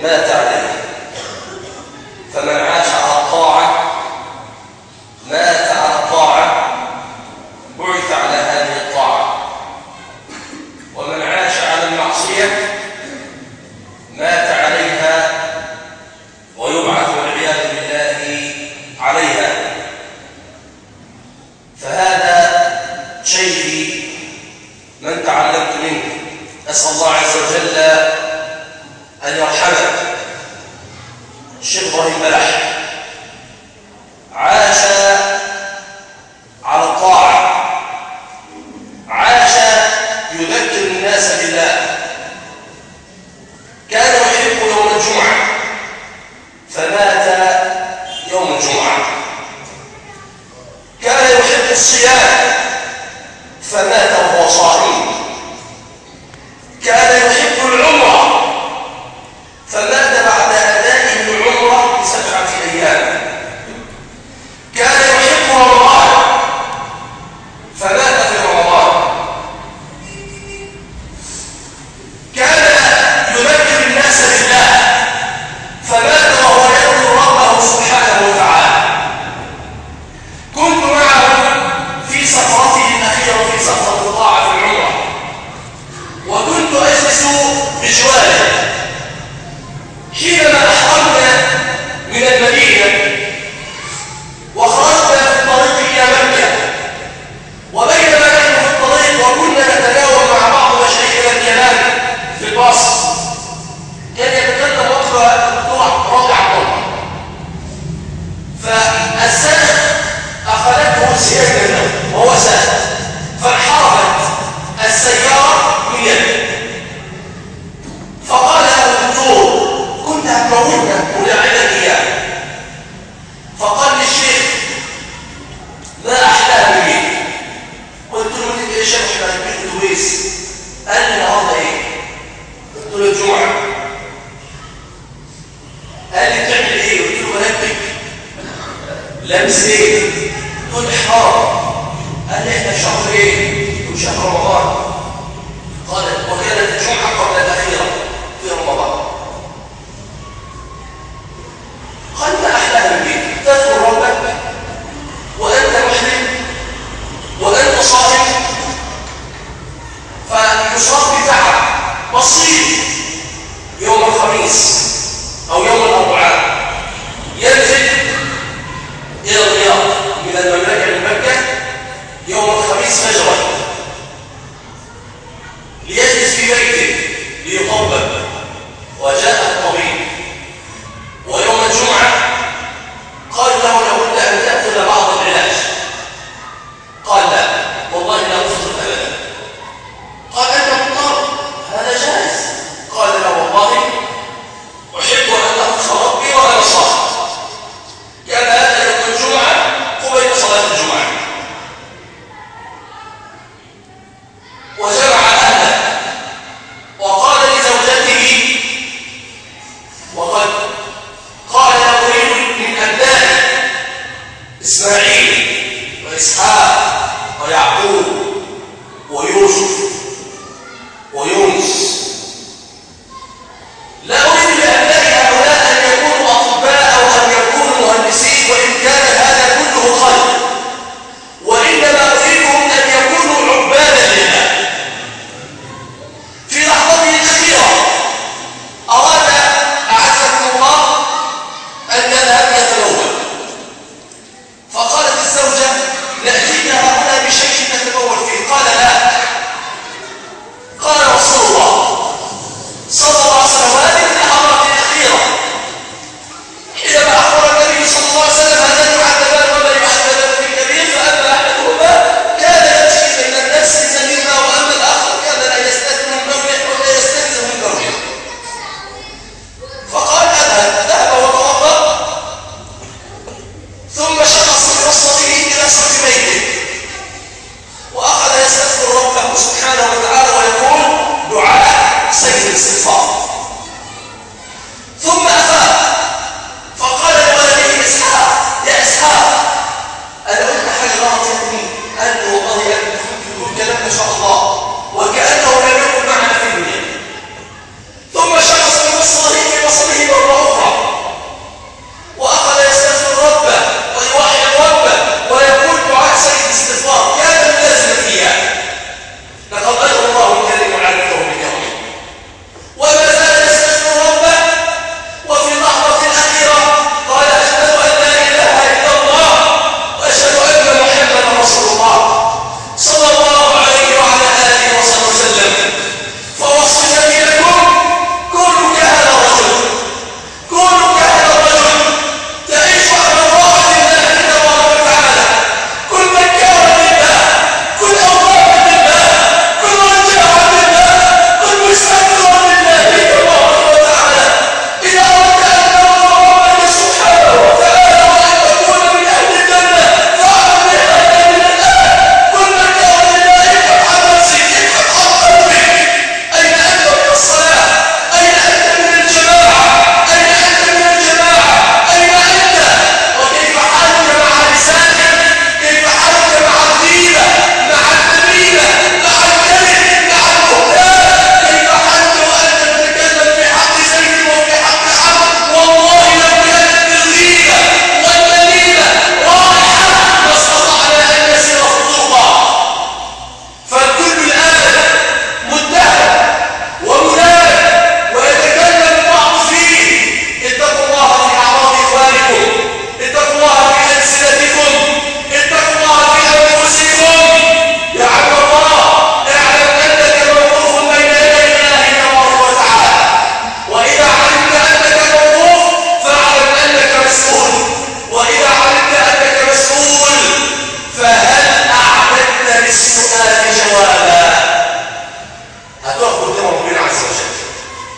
مات عليه فمن عاش على الطاعة مات على الطاعة بعث على هذه الطاعة ومن عاش على المعصية مات عليها ويبعث والعياذ بالله عليها فهذا شيء من تعلمت منه أسأل الله عز وجل أن يرحمه الشيخ إبراهيم بلح عاش على الطاعة عاش يذكر الناس بالله كان يحب يوم الجمعة فمات يوم الجمعة كان يحب الصيام فمات وهو صائم كان يحب العمرة فمات بعد أدائه العمرة بسبعة أيام كان يحب رمضان فمات في رمضان كان يذكر الناس بالله فمات وهو يذكر ربه سبحانه وتعالى كنت معه في سفرته الأخيرة في سفرة الطاعة في العمرة وكنت أجلس بجواره حينما أحرمنا من المدينة وخرجنا في الطريق إلى مكة وبينما نحن في الطريق وكنا نتناول مع بعض مشايخنا الكلام في الباص كان يتكلم وقتها الدكتور رافع عبد فالسنة أخذته سيادة وهو سائل فانحرفت السيارة من يده فقال له الدكتور كنت هتموتنا ولعنا إياه فقال للشيخ ما أحلام بي قلت له انت ايه شيخ احنا راكبين اتوبيس قال لي النهارده ايه قلت له الجمعه قال لي بتعمل ايه قلت له بركب لابس ايه قلت له احرام قال لي احنا في شهر ايه قلت له شهر رمضان قال وكانت الجمعه قبل الاخيره في رمضان قال ما احلام بي تذكر ربك وانت محرم وأنت صائم فيصاب بتعب بسيط يوم الخميس أو يوم الأربعاء ينزل إلى الرياض من المملكة من مكة يوم الخميس فجرا ليجلس في بيته ليطبب وجاء الطبيب ويوم الجمعة قال له لابد أن تأخذ بعض العلاج قال لا والله لا أفطر أبدا قال أنت مضطر هذا جائز قال لا والله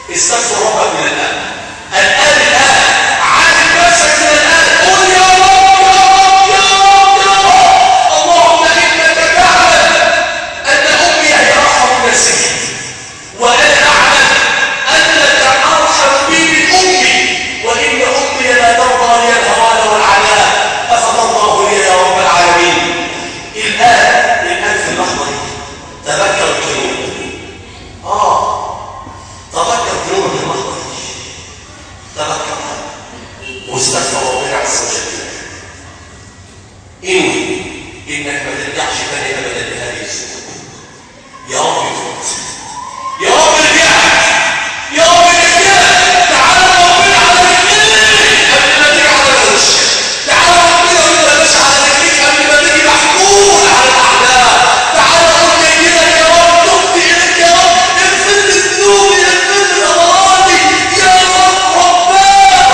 استغفر ربك من الآن الآن الآن عاتب نفسك من الآن قل يا رب يا رب يا رب يا رب اللهم إنك تعلم أن أمي هي أرحم نفسي وأنا أعلم أنك أرحم بي من أمي وإن أمي لا ترضى لي الهوان والعناء أفترضاه لي يا رب العالمين الآن الآن في اللحظة دي تذكر الذنوب آه تذكر ذنوب من اللحظة دي تذكرها واستغفر ربنا عز وجل انوي انك ما ترجعش تاني ابدا لهذه الذنوب يا رب تموت يا رب رجعت يا رب رجعت تعالى ربنا على رجليك قبل ما تيجي على وشك تعالى ربنا وانت ماشي على رجليك قبل ما تيجي محمول على الاعداء تعالى قول لك يا رب تبت اليك يا رب اغفر لي ذنوبي اغفر لي غلطاتي يا رب ربنا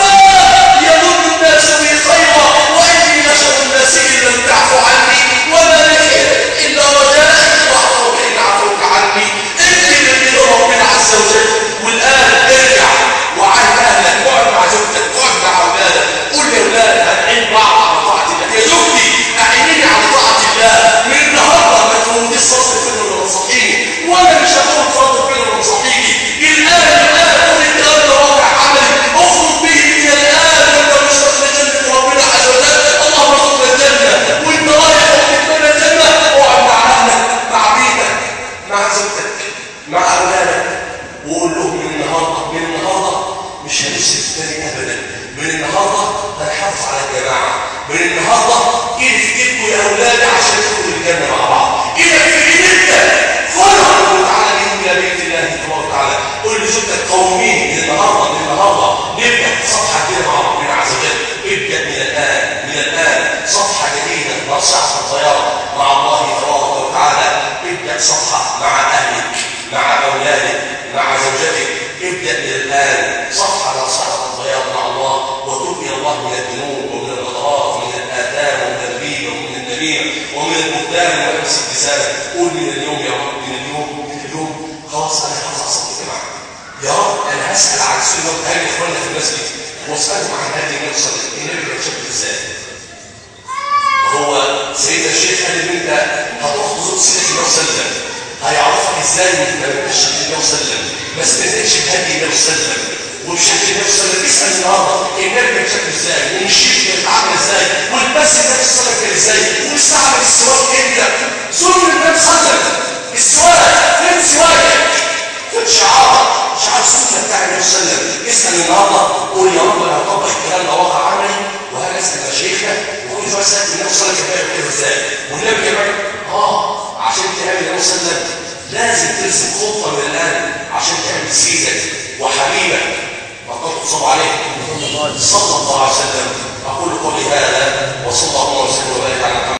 ربنا يمن الناس بي خيرا واني نشر الناس ان لم تعفو عني وما لك الا رجائك واعفوك ان عفوك عني اجري من ربنا عز وجل والان ارجع وعاهد اهلك اقعد مع زوجتك اقعد مع اولادك قول يا اولاد هنعين بعض على طاعه الله يا زوجتي اعينيني على طاعه الله من النهارده ما تفوتيش صلاه الفجر ولا تصحيني وانا مش هفوت صلاه الفجر ولا تصحيني الان الان قول الكلام ده واقع عملي اخرج به من الان وانت مشتاق لجنه ربنا عز وجل اللهم ارزقنا الجنه وانت رايح تدخل الجنه اقعد مع اهلك مع بيتك مع زوجتك مع اولادك وقول لهم من النهارده من النهارده مش هنسيب تاني ابدا من النهارده هنحافظ على الجماعه من النهارده ايد في ايدكم يا اولادي عشان تدخلوا الجنه مع بعض ايدك في ايدك فرح وتعالى بيهم الى بيت الله تبارك وتعالى قول لزوجتك قومين من النهارده من النهارده نبدا صفحه كده مع ربنا عز وجل ابدا من الان من الان صفحه جديده نصيحه صغيره مع الله تبارك وتعالى ابدا صفحه مع اهلك مع اولادك مع زوجتك ابدا من الان صفحه نصيحه صغيره مع الله وتوب الى الله من الذنوب ومن الغدرات ومن الاثام ومن الغيبه ومن النميمه ومن البهتان ولمس اللسان قول من اليوم يا رب من اليوم من اليوم خلاص انا حافظ على صلاه الجماعه يا رب انا هسال عن سنه هل اخواننا في المسجد واسالهم عن هذه النبي صلى الله عليه وسلم النبي كان شكله ازاي هو سيدنا الشيخ قال ان انت هتروح تزور سيدنا النبي صلى الله عليه وسلم هيعرفك ازاي وانت ما بتمشيش النبي صلى الله عليه وسلم ما استنتجش بهدي النبي صلى الله عليه وسلم وبشكل النبي صلى الله عليه وسلم اسال النهارده النبي كان شكله ازاي ومشيت كانت عامله ازاي والبس النبي صلى الله عليه وسلم كان ازاي واستعمل السواك امتى سنن النبي صلى الله عليه وسلم السواك فين سواكك فين شعارك شعار السنه بتاع النبي صلى الله عليه وسلم اسال النهارده قول يا رب انا هطبق الكلام ده واقع عملي وهل اسال مشايخنا وكل شويه سالت النبي صلى الله عليه وسلم كان بيعمل كده ازاي والنبي كمان اه عشان تعمل النبي صلى الله عليه وسلم لازم ترسم خطه من الان عشان تعمل سيدك وحبيبك وقد صلى عليه صلى الله عليه وسلم اقول قولي هذا وصلى الله وسلم وبارك على محمد